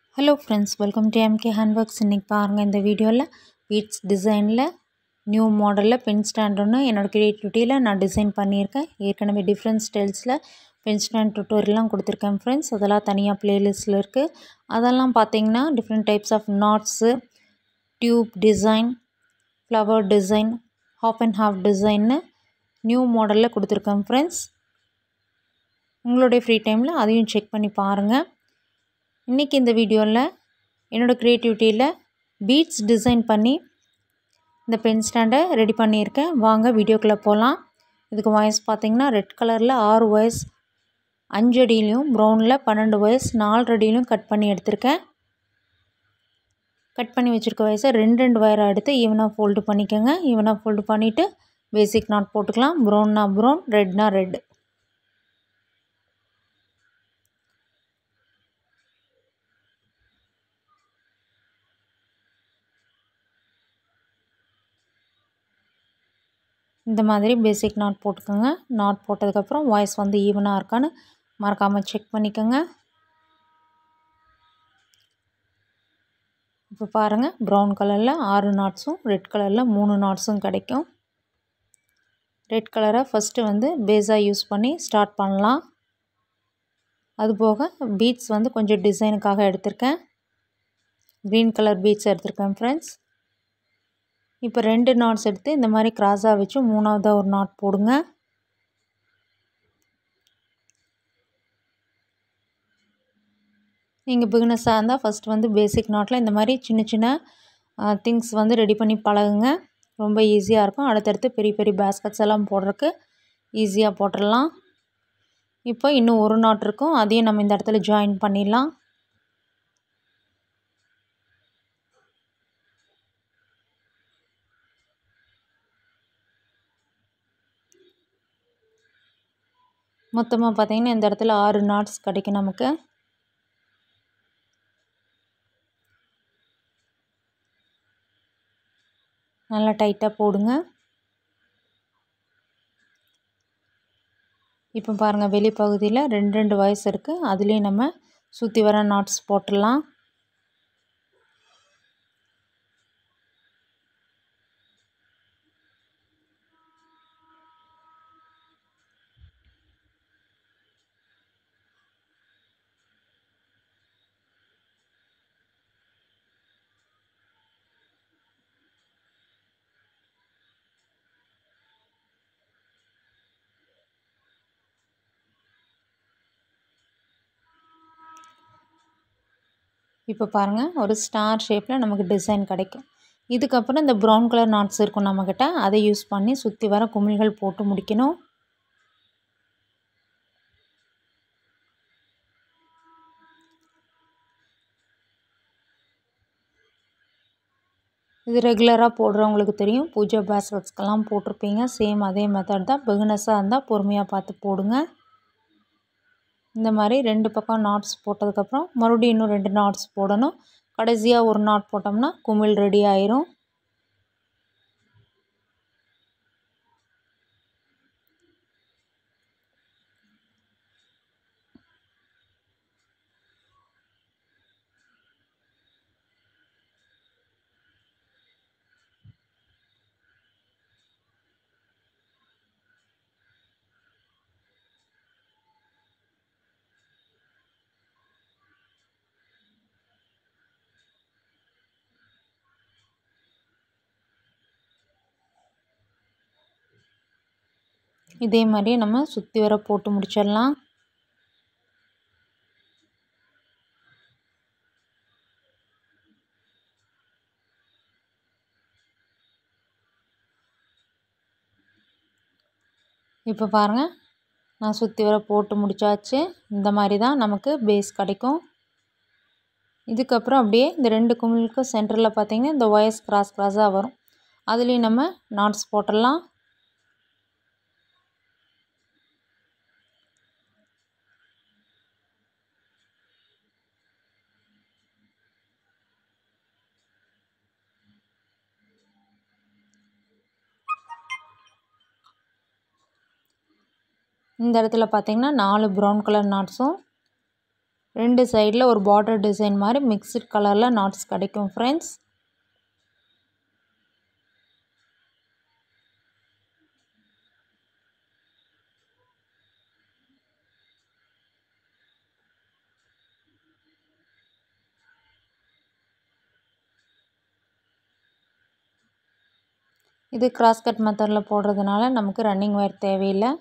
hello friends welcome to MK hand works இன்றைக்கி பாருங்கள் இந்த வீடியோவில் பீட்ஸ் டிசைனில் நியூ மாடலில் பென் ஸ்டாண்ட் ஒன்று என்னோடய க்ரியேட்டிவிட்டியில் நான் டிசைன் பண்ணியிருக்கேன் ஏற்கனவே டிஃப்ரெண்ட் ஸ்டைல்ஸில் பென் ஸ்டாண்ட் டுட்டோரியல்லாம் கொடுத்துருக்கேன் ஃப்ரெண்ட்ஸ் அதெல்லாம் தனியாக ப்ளேலிஸ்ட்டில் இருக்குது அதெல்லாம் பார்த்தீங்கன்னா different types of knots tube design flower design half and half டிசைன்னு நியூ மாடலில் கொடுத்துருக்கேன் ஃப்ரெண்ட்ஸ் உங்களுடைய ஃப்ரீ டைமில் அதையும் செக் பண்ணி பாருங்கள் இன்றைக்கி இந்த வீடியோவில் என்னோடய க்ரியேட்டிவிட்டியில் பீட்ஸ் டிசைன் பண்ணி இந்த பென் ஸ்டாண்டை ரெடி பண்ணியிருக்கேன் வாங்க வீடியோக்குள்ளே போகலாம் இதுக்கு வயசு பார்த்திங்கன்னா ரெட் கலரில் ஆறு வயசு அஞ்சு அடியிலையும் ப்ரௌனில் பன்னெண்டு வயசு நாலு அடியிலையும் கட் பண்ணி எடுத்திருக்கேன் கட் பண்ணி வச்சுருக்க வயசை ரெண்டு ரெண்டு வயராக எடுத்து ஈவனாக ஃபோல்டு பண்ணிக்கோங்க ஈவனாக ஃபோல்டு பண்ணிவிட்டு பேசிக் நாட் போட்டுக்கலாம் ப்ரௌன்னா ப்ரௌன் ரெட்னா ரெட் இந்த மாதிரி பேசிக் நாட் போட்டுக்கோங்க நாட் போட்டதுக்கப்புறம் வாய்ஸ் வந்து ஈவனாக இருக்கான்னு மறக்காமல் செக் பண்ணிக்கோங்க இப்போ பாருங்கள் ப்ரௌன் கலரில் ஆறு நாட்ஸும் ரெட் கலரில் மூணு நாட்ஸும் கிடைக்கும் ரெட் கலரை ஃபஸ்ட்டு வந்து பேஸாக யூஸ் பண்ணி ஸ்டார்ட் பண்ணலாம் அதுபோக பீட்ஸ் வந்து கொஞ்சம் டிசைனுக்காக எடுத்திருக்கேன் க்ரீன் கலர் பீட்ஸ் எடுத்திருக்கேன் ஃப்ரெண்ட்ஸ் இப்போ ரெண்டு நாட்ஸ் எடுத்து இந்த மாதிரி கிராஸாக வச்சு மூணாவதாக ஒரு நாட் போடுங்க நீங்கள் பிகினஸாக இருந்தால் ஃபஸ்ட் வந்து பேசிக் நாட்டில் இந்த மாதிரி சின்ன சின்ன திங்ஸ் வந்து ரெடி பண்ணி பழகுங்க ரொம்ப ஈஸியாக இருக்கும் அடுத்தடுத்து பெரிய பெரிய பேஸ்கட்ஸ் எல்லாம் போடுறதுக்கு ஈஸியாக போட்டுடலாம் இப்போ இன்னும் ஒரு நாட் இருக்கும் அதையும் நம்ம இந்த இடத்துல ஜாயின் பண்ணிடலாம் மொத்தமாக பார்த்திங்கன்னா இந்த இடத்துல ஆறு நாட்ஸ் கிடைக்கும் நமக்கு நல்லா டைட்டாக போடுங்க இப்போ பாருங்கள் வெளிப்பகுதியில் ரெண்டு ரெண்டு வயசு இருக்குது அதுலேயும் நம்ம சுற்றி வர நாட்ஸ் போட்டுடலாம் இப்போ பாருங்கள் ஒரு ஸ்டார் ஷேப்பில் நமக்கு டிசைன் கிடைக்கும் இதுக்கப்புறம் இந்த ப்ரௌன் கலர் நாட்ஸ் இருக்கும் நம்மக்கிட்ட அதை யூஸ் பண்ணி சுற்றி வர குமிழ்கள் போட்டு முடிக்கணும் இது ரெகுலராக போடுறவங்களுக்கு தெரியும் பூஜா பேஸ்கட்ஸ்க்கெல்லாம் போட்டிருப்பீங்க சேம் அதே மெத்தட் தான் பிகினஸாக இருந்தால் பொறுமையாக பார்த்து போடுங்க இந்த மாதிரி ரெண்டு பக்கம் நாட்ஸ் போட்டதுக்கப்புறம் மறுபடியும் இன்னும் ரெண்டு நாட்ஸ் போடணும் கடைசியாக ஒரு நாட் போட்டோம்னா குமிழ் ரெடி ஆயிரும் இதே மாதிரி நம்ம சுற்றி வர போட்டு முடிச்சிடலாம் இப்போ பாருங்கள் நான் சுற்றி வர போட்டு முடித்தாச்சு இந்த மாதிரி தான் நமக்கு பேஸ் கிடைக்கும் இதுக்கப்புறம் அப்படியே இந்த ரெண்டு குமிழுக்கும் சென்டரில் பார்த்திங்கன்னா இந்த ஒயர்ஸ் கிராஸ் கிராஸாக வரும் அதுலேயும் நம்ம நாட்ஸ் போட்டுடலாம் இந்த இடத்துல பார்த்திங்கன்னா நாலு ப்ரௌன் கலர் நாட்ஸும் ரெண்டு சைடில் ஒரு பார்டர் டிசைன் மாதிரி மிக்ஸ்டு கலரில் நாட்ஸ் கிடைக்கும் ஃப்ரெண்ட்ஸ் இது கிராஸ் கட் மெத்தடில் போடுறதுனால நமக்கு ரன்னிங் ஒயர் தேவையில்லை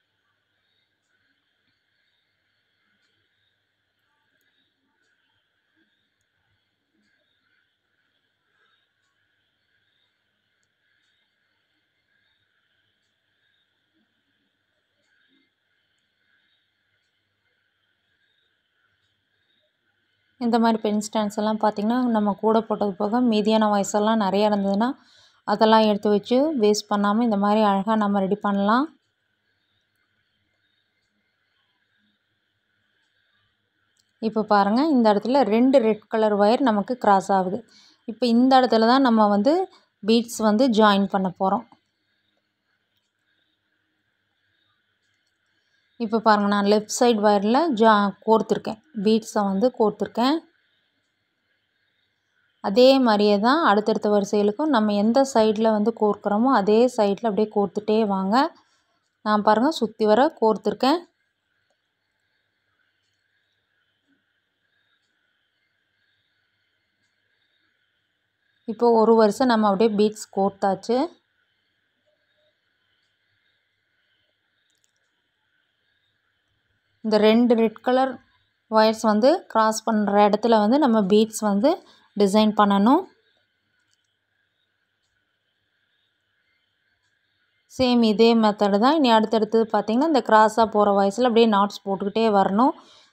இந்த மாதிரி பென் ஸ்டாண்ட்ஸ் எல்லாம் பார்த்திங்கன்னா நம்ம கூட போட்டது போக மீதியான வயசெல்லாம் நிறையா இருந்ததுன்னா அதெல்லாம் எடுத்து வச்சு வேஸ்ட் பண்ணாமல் இந்த மாதிரி அழகாக நம்ம ரெடி பண்ணலாம் இப்போ பாருங்கள் இந்த இடத்துல ரெண்டு ரெட் கலர் ஒயர் நமக்கு கிராஸ் ஆகுது இப்போ இந்த இடத்துல தான் நம்ம வந்து பீட்ஸ் வந்து ஜாயின் பண்ண போகிறோம் இப்போ பாருங்கள் நான் லெஃப்ட் சைடு ஒயரில் ஜா கோர்த்துருக்கேன் பீட்ஸை வந்து கோர்த்துருக்கேன் அதே மாதிரியே தான் அடுத்தடுத்த வரிசைகளுக்கும் நம்ம எந்த சைடில் வந்து கோர்க்குறோமோ அதே சைடில் அப்படியே கோர்த்துட்டே வாங்க நான் பாருங்கள் சுற்றி வர கோர்த்துருக்கேன் இப்போ ஒரு வருஷம் நம்ம அப்படியே பீட்ஸ் கோர்த்தாச்சு இந்த ரெண்டு ரெட் கலர் ஒயர்ஸ் வந்து க்ராஸ் பண்ணுற இடத்துல வந்து நம்ம பீட்ஸ் வந்து டிசைன் பண்ணணும் சேம் இதே மெத்தடு தான் இனி அடுத்தடுத்து பார்த்திங்கன்னா இந்த க்ராஸாக போகிற வயசில் அப்படியே நாட்ஸ் போட்டுக்கிட்டே வரணும்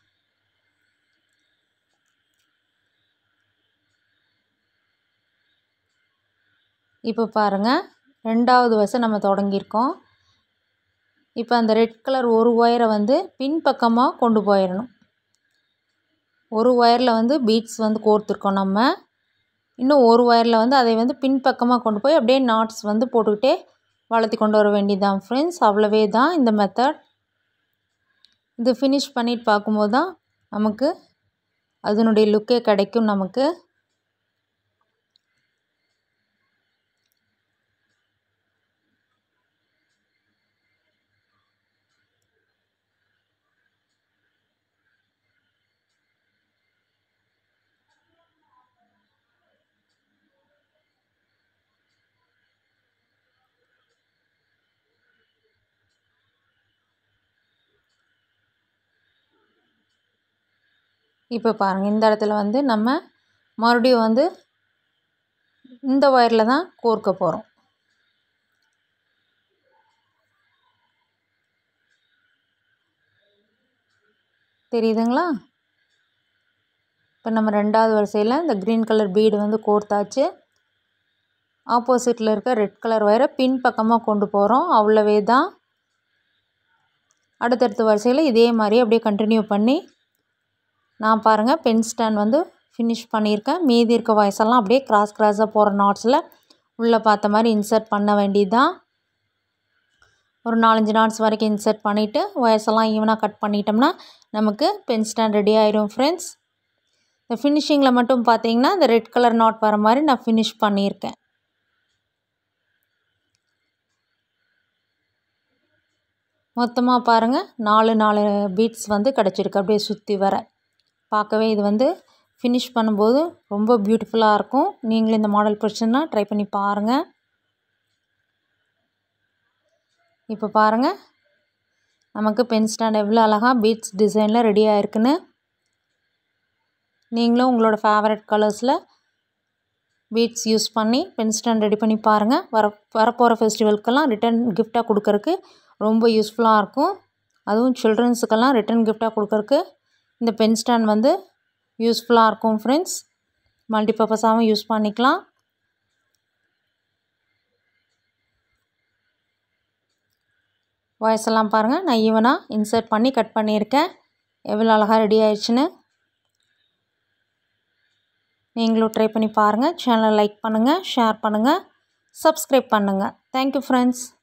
இப்போ பாருங்கள் ரெண்டாவது வருஷம் நம்ம தொடங்கியிருக்கோம் இப்போ அந்த ரெட் கலர் ஒரு ஒயரை வந்து பின்பக்கமாக கொண்டு போயிடணும் ஒரு ஒயரில் வந்து பீட்ஸ் வந்து கோர்த்துருக்கோம் நம்ம இன்னும் ஒரு ஒயரில் வந்து அதை வந்து பின்பக்கமாக கொண்டு போய் அப்படியே நாட்ஸ் வந்து போட்டுக்கிட்டே வளர்த்தி கொண்டு வர வேண்டியதுதான் ஃப்ரெண்ட்ஸ் அவ்வளவே தான் இந்த மெத்தட் இது ஃபினிஷ் பண்ணிட்டு பார்க்கும்போது தான் நமக்கு அதனுடைய லுக்கே கிடைக்கும் நமக்கு இப்போ பாருங்கள் இந்த இடத்துல வந்து நம்ம மறுபடியும் வந்து இந்த ஒயரில் தான் கோர்க்க போகிறோம் தெரியுதுங்களா இப்போ நம்ம ரெண்டாவது வரிசையில் இந்த க்ரீன் கலர் பீடு வந்து கோர்த்தாச்சு ஆப்போசிட்டில் இருக்க ரெட் கலர் ஒயரை பின் பக்கமாக கொண்டு போகிறோம் அவ்வளவே தான் அடுத்தடுத்த வரிசையில் இதே மாதிரி அப்படியே கண்டினியூ பண்ணி நான் பாருங்கள் பென் ஸ்டாண்ட் வந்து ஃபினிஷ் பண்ணியிருக்கேன் மீதி இருக்க வயசெல்லாம் அப்படியே கிராஸ் கிராஸாக போகிற நாட்ஸில் உள்ளே பார்த்த மாதிரி இன்சர்ட் பண்ண வேண்டியது தான் ஒரு நாலஞ்சு நாட்ஸ் வரைக்கும் இன்சர்ட் பண்ணிவிட்டு வயசெல்லாம் ஈவனாக கட் பண்ணிட்டோம்னா நமக்கு பென் ஸ்டாண்ட் ரெடி ஆயிடும் ஃப்ரெண்ட்ஸ் இந்த ஃபினிஷிங்கில் மட்டும் பார்த்தீங்கன்னா இந்த ரெட் கலர் நாட் வர மாதிரி நான் ஃபினிஷ் பண்ணியிருக்கேன் மொத்தமாக பாருங்கள் நாலு நாலு பீட்ஸ் வந்து கிடச்சிருக்கு அப்படியே சுற்றி வர பார்க்கவே இது வந்து ஃபினிஷ் பண்ணும்போது ரொம்ப பியூட்டிஃபுல்லாக இருக்கும் நீங்களும் இந்த மாடல் பிடிச்சுன்னா ட்ரை பண்ணி பாருங்கள் இப்போ பாருங்கள் நமக்கு பென் ஸ்டாண்ட் எவ்வளோ அழகாக பீட்ஸ் டிசைனில் ரெடி ஆகிருக்குன்னு நீங்களும் உங்களோட ஃபேவரட் கலர்ஸில் பீட்ஸ் யூஸ் பண்ணி பென் ஸ்டாண்ட் ரெடி பண்ணி பாருங்கள் வர வரப்போகிற ஃபெஸ்டிவலுக்கெல்லாம் ரிட்டன் கிஃப்டாக கொடுக்கறக்கு ரொம்ப யூஸ்ஃபுல்லாக இருக்கும் அதுவும் சில்ட்ரன்ஸுக்கெல்லாம் ரிட்டன் கிஃப்டாக கொடுக்கறக்கு இந்த பென் ஸ்டாண்ட் வந்து யூஸ்ஃபுல்லாக இருக்கும் ஃப்ரெண்ட்ஸ் மல்டிபர்பஸாகவும் யூஸ் பண்ணிக்கலாம் வாய்ஸ் எல்லாம் பாருங்கள் நான் ஈவனாக இன்சர்ட் பண்ணி கட் பண்ணியிருக்கேன் எவ்வளோ அழகாக ரெடி ஆயிடுச்சுன்னு நீங்களும் ட்ரை பண்ணி பாருங்கள் சேனலை லைக் பண்ணுங்கள் ஷேர் பண்ணுங்கள் சப்ஸ்கிரைப் பண்ணுங்கள் தேங்க்யூ ஃப்ரெண்ட்ஸ்